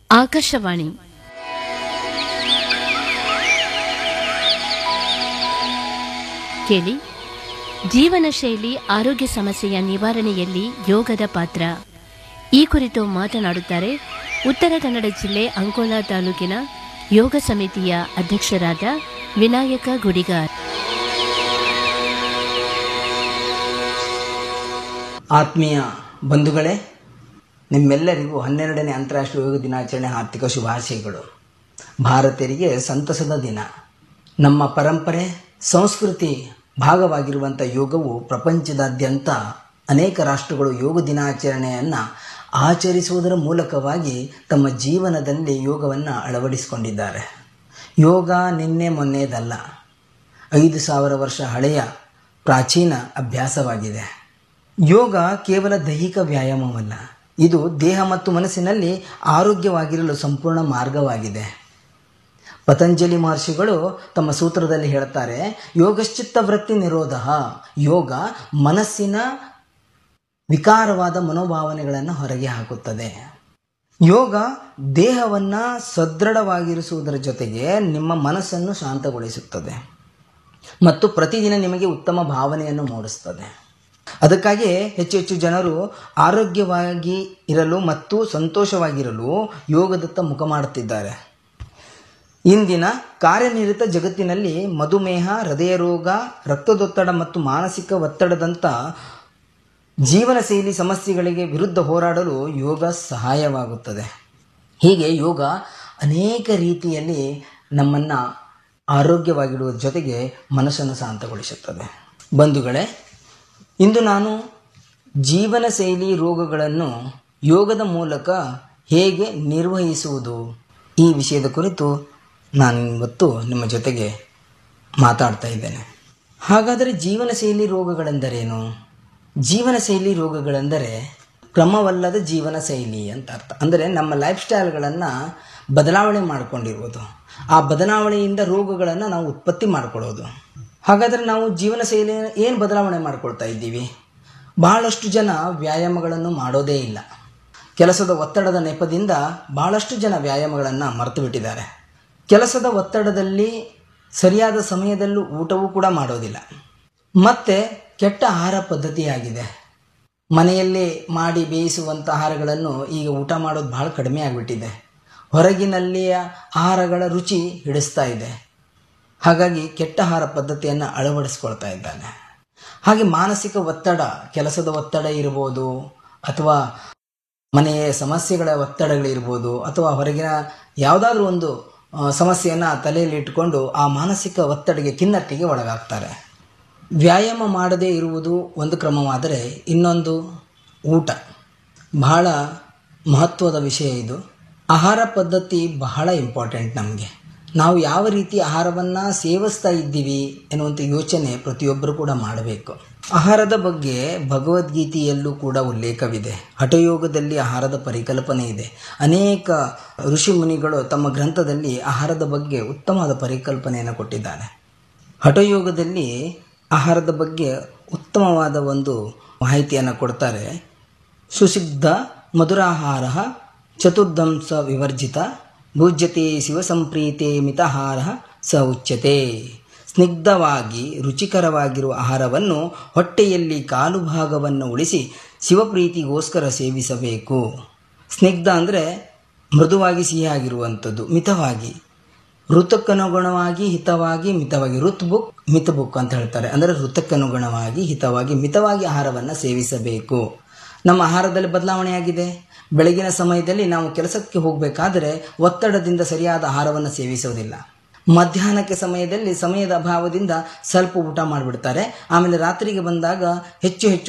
ಆಕಾಶವಾಣಿ ಕೇಳಿ ಜೀವನ ಶೈಲಿ ಆರೋಗ್ಯ ಸಮಸ್ಯೆಯ ನಿವಾರಣೆಯಲ್ಲಿ ಯೋಗದ ಪಾತ್ರ ಈ ಕುರಿತು ಮಾತನಾಡುತ್ತಾರೆ ಉತ್ತರ ಕನ್ನಡ ಜಿಲ್ಲೆ ಅಂಕೋಲಾ ತಾಲೂಕಿನ ಯೋಗ ಸಮಿತಿಯ ಅಧ್ಯಕ್ಷರಾದ ವಿನಾಯಕ ಗುಡಿಗಾರ್ ಆತ್ಮೀಯ ಬಂಧುಗಳೇ ನಿಮ್ಮೆಲ್ಲರಿಗೂ ಹನ್ನೆರಡನೇ ಅಂತಾರಾಷ್ಟ್ರೀಯ ಯೋಗ ದಿನಾಚರಣೆ ಆರ್ಥಿಕ ಶುಭಾಶಯಗಳು ಭಾರತೀಯರಿಗೆ ಸಂತಸದ ದಿನ ನಮ್ಮ ಪರಂಪರೆ ಸಂಸ್ಕೃತಿ ಭಾಗವಾಗಿರುವಂಥ ಯೋಗವು ಪ್ರಪಂಚದಾದ್ಯಂತ ಅನೇಕ ರಾಷ್ಟ್ರಗಳು ಯೋಗ ದಿನಾಚರಣೆಯನ್ನು ಆಚರಿಸುವುದರ ಮೂಲಕವಾಗಿ ತಮ್ಮ ಜೀವನದಲ್ಲಿ ಯೋಗವನ್ನು ಅಳವಡಿಸಿಕೊಂಡಿದ್ದಾರೆ ಯೋಗ ನಿನ್ನೆ ಮೊನ್ನೆದಲ್ಲ ಐದು ಸಾವಿರ ವರ್ಷ ಹಳೆಯ ಪ್ರಾಚೀನ ಅಭ್ಯಾಸವಾಗಿದೆ ಯೋಗ ಕೇವಲ ದೈಹಿಕ ವ್ಯಾಯಾಮವಲ್ಲ ಇದು ದೇಹ ಮತ್ತು ಮನಸ್ಸಿನಲ್ಲಿ ಆರೋಗ್ಯವಾಗಿರಲು ಸಂಪೂರ್ಣ ಮಾರ್ಗವಾಗಿದೆ ಪತಂಜಲಿ ಮಹರ್ಷಿಗಳು ತಮ್ಮ ಸೂತ್ರದಲ್ಲಿ ಹೇಳ್ತಾರೆ ಯೋಗಶ್ಚಿತ್ತ ವೃತ್ತಿ ನಿರೋಧ ಯೋಗ ಮನಸ್ಸಿನ ವಿಕಾರವಾದ ಮನೋಭಾವನೆಗಳನ್ನು ಹೊರಗೆ ಹಾಕುತ್ತದೆ ಯೋಗ ದೇಹವನ್ನು ಸದೃಢವಾಗಿರಿಸುವುದರ ಜೊತೆಗೆ ನಿಮ್ಮ ಮನಸ್ಸನ್ನು ಶಾಂತಗೊಳಿಸುತ್ತದೆ ಮತ್ತು ಪ್ರತಿದಿನ ನಿಮಗೆ ಉತ್ತಮ ಭಾವನೆಯನ್ನು ಮೂಡಿಸ್ತದೆ ಅದಕ್ಕಾಗಿ ಹೆಚ್ಚು ಹೆಚ್ಚು ಜನರು ಆರೋಗ್ಯವಾಗಿ ಇರಲು ಮತ್ತು ಸಂತೋಷವಾಗಿರಲು ಯೋಗದತ್ತ ಮುಖ ಮಾಡುತ್ತಿದ್ದಾರೆ ಇಂದಿನ ಕಾರ್ಯನಿರತ ಜಗತ್ತಿನಲ್ಲಿ ಮಧುಮೇಹ ಹೃದಯ ರೋಗ ರಕ್ತದೊತ್ತಡ ಮತ್ತು ಮಾನಸಿಕ ಒತ್ತಡದಂಥ ಜೀವನ ಶೈಲಿ ಸಮಸ್ಯೆಗಳಿಗೆ ವಿರುದ್ಧ ಹೋರಾಡಲು ಯೋಗ ಸಹಾಯವಾಗುತ್ತದೆ ಹೀಗೆ ಯೋಗ ಅನೇಕ ರೀತಿಯಲ್ಲಿ ನಮ್ಮನ್ನು ಆರೋಗ್ಯವಾಗಿಡುವ ಜೊತೆಗೆ ಮನಸ್ಸನ್ನು ಶಾಂತಗೊಳಿಸುತ್ತದೆ ಬಂಧುಗಳೇ ಇಂದು ನಾನು ಜೀವನ ಶೈಲಿ ರೋಗಗಳನ್ನು ಯೋಗದ ಮೂಲಕ ಹೇಗೆ ನಿರ್ವಹಿಸುವುದು ಈ ವಿಷಯದ ಕುರಿತು ನಾನು ಇವತ್ತು ನಿಮ್ಮ ಜೊತೆಗೆ ಮಾತಾಡ್ತಾ ಇದ್ದೇನೆ ಹಾಗಾದರೆ ಜೀವನ ಶೈಲಿ ರೋಗಗಳೆಂದರೇನು ಜೀವನ ಶೈಲಿ ರೋಗಗಳೆಂದರೆ ಕ್ರಮವಲ್ಲದ ಜೀವನ ಶೈಲಿ ಅಂತ ಅರ್ಥ ಅಂದರೆ ನಮ್ಮ ಲೈಫ್ ಸ್ಟೈಲ್ಗಳನ್ನು ಬದಲಾವಣೆ ಮಾಡಿಕೊಂಡಿರುವುದು ಆ ಬದಲಾವಣೆಯಿಂದ ರೋಗಗಳನ್ನು ನಾವು ಉತ್ಪತ್ತಿ ಮಾಡಿಕೊಳ್ಳೋದು ಹಾಗಾದರೆ ನಾವು ಜೀವನ ಶೈಲಿ ಏನು ಬದಲಾವಣೆ ಮಾಡ್ಕೊಳ್ತಾ ಇದ್ದೀವಿ ಬಹಳಷ್ಟು ಜನ ವ್ಯಾಯಾಮಗಳನ್ನು ಮಾಡೋದೇ ಇಲ್ಲ ಕೆಲಸದ ಒತ್ತಡದ ನೆಪದಿಂದ ಬಹಳಷ್ಟು ಜನ ವ್ಯಾಯಾಮಗಳನ್ನು ಮರೆತು ಬಿಟ್ಟಿದ್ದಾರೆ ಕೆಲಸದ ಒತ್ತಡದಲ್ಲಿ ಸರಿಯಾದ ಸಮಯದಲ್ಲೂ ಊಟವೂ ಕೂಡ ಮಾಡೋದಿಲ್ಲ ಮತ್ತು ಕೆಟ್ಟ ಆಹಾರ ಪದ್ಧತಿಯಾಗಿದೆ ಮನೆಯಲ್ಲಿ ಮಾಡಿ ಬೇಯಿಸುವಂಥ ಆಹಾರಗಳನ್ನು ಈಗ ಊಟ ಮಾಡೋದು ಬಹಳ ಕಡಿಮೆ ಆಗಿಬಿಟ್ಟಿದೆ ಹೊರಗಿನಲ್ಲಿಯ ಆಹಾರಗಳ ರುಚಿ ಹಿಡಿಸ್ತಾ ಇದೆ ಹಾಗಾಗಿ ಕೆಟ್ಟ ಆಹಾರ ಪದ್ಧತಿಯನ್ನು ಅಳವಡಿಸ್ಕೊಳ್ತಾ ಇದ್ದಾನೆ ಹಾಗೆ ಮಾನಸಿಕ ಒತ್ತಡ ಕೆಲಸದ ಒತ್ತಡ ಇರ್ಬೋದು ಅಥವಾ ಮನೆಯ ಸಮಸ್ಯೆಗಳ ಒತ್ತಡಗಳಿರ್ಬೋದು ಅಥವಾ ಹೊರಗಿನ ಯಾವುದಾದ್ರೂ ಒಂದು ಸಮಸ್ಯೆಯನ್ನು ತಲೆಯಲ್ಲಿ ಇಟ್ಟುಕೊಂಡು ಆ ಮಾನಸಿಕ ಒತ್ತಡಗೆ ಖಿನ್ನತೆಗೆ ಒಳಗಾಗ್ತಾರೆ ವ್ಯಾಯಾಮ ಮಾಡದೇ ಇರುವುದು ಒಂದು ಕ್ರಮವಾದರೆ ಇನ್ನೊಂದು ಊಟ ಬಹಳ ಮಹತ್ವದ ವಿಷಯ ಇದು ಆಹಾರ ಪದ್ಧತಿ ಬಹಳ ಇಂಪಾರ್ಟೆಂಟ್ ನಮಗೆ ನಾವು ಯಾವ ರೀತಿ ಆಹಾರವನ್ನು ಸೇವಿಸ್ತಾ ಇದ್ದೀವಿ ಎನ್ನುವಂಥ ಯೋಚನೆ ಪ್ರತಿಯೊಬ್ಬರು ಕೂಡ ಮಾಡಬೇಕು ಆಹಾರದ ಬಗ್ಗೆ ಭಗವದ್ಗೀತೆಯಲ್ಲೂ ಕೂಡ ಉಲ್ಲೇಖವಿದೆ ಹಠಯೋಗದಲ್ಲಿ ಆಹಾರದ ಪರಿಕಲ್ಪನೆ ಇದೆ ಅನೇಕ ಋಷಿ ಮುನಿಗಳು ತಮ್ಮ ಗ್ರಂಥದಲ್ಲಿ ಆಹಾರದ ಬಗ್ಗೆ ಉತ್ತಮವಾದ ಪರಿಕಲ್ಪನೆಯನ್ನು ಕೊಟ್ಟಿದ್ದಾರೆ ಹಠಯೋಗದಲ್ಲಿ ಆಹಾರದ ಬಗ್ಗೆ ಉತ್ತಮವಾದ ಒಂದು ಮಾಹಿತಿಯನ್ನು ಕೊಡ್ತಾರೆ ಸುಸಿದ್ಧ ಮಧುರಾಹಾರ ಚತುರ್ದಂಶ ವಿವರ್ಜಿತ ಭುಜ್ಯತೆ ಶಿವಸಂಪ್ರೀತೆ ಮಿತಾಹಾರ ಸ ಉಚ್ಯತೆ ಸ್ನಿಗ್ಧವಾಗಿ ರುಚಿಕರವಾಗಿರುವ ಆಹಾರವನ್ನು ಹೊಟ್ಟೆಯಲ್ಲಿ ಕಾಲು ಭಾಗವನ್ನು ಉಳಿಸಿ ಶಿವಪ್ರೀತಿಗೋಸ್ಕರ ಸೇವಿಸಬೇಕು ಸ್ನಿಗ್ಧ ಅಂದರೆ ಮೃದುವಾಗಿ ಸಿಹಿಯಾಗಿರುವಂಥದ್ದು ಮಿತವಾಗಿ ಋತಕ್ಕನುಗುಣವಾಗಿ ಹಿತವಾಗಿ ಮಿತವಾಗಿ ಋತ್ ಬುಕ್ ಮಿತ ಬುಕ್ ಅಂತ ಹೇಳ್ತಾರೆ ಅಂದರೆ ಋತಕ್ಕನುಗುಣವಾಗಿ ಹಿತವಾಗಿ ಮಿತವಾಗಿ ಆಹಾರವನ್ನು ಸೇವಿಸಬೇಕು ನಮ್ಮ ಆಹಾರದಲ್ಲಿ ಬದಲಾವಣೆಯಾಗಿದೆ ಬೆಳಗಿನ ಸಮಯದಲ್ಲಿ ನಾವು ಕೆಲಸಕ್ಕೆ ಹೋಗಬೇಕಾದರೆ ಒತ್ತಡದಿಂದ ಸರಿಯಾದ ಆಹಾರವನ್ನು ಸೇವಿಸೋದಿಲ್ಲ ಮಧ್ಯಾಹ್ನಕ್ಕೆ ಸಮಯದಲ್ಲಿ ಸಮಯದ ಅಭಾವದಿಂದ ಸ್ವಲ್ಪ ಊಟ ಮಾಡಿಬಿಡ್ತಾರೆ ಆಮೇಲೆ ರಾತ್ರಿಗೆ ಬಂದಾಗ ಹೆಚ್ಚು ಹೆಚ್ಚು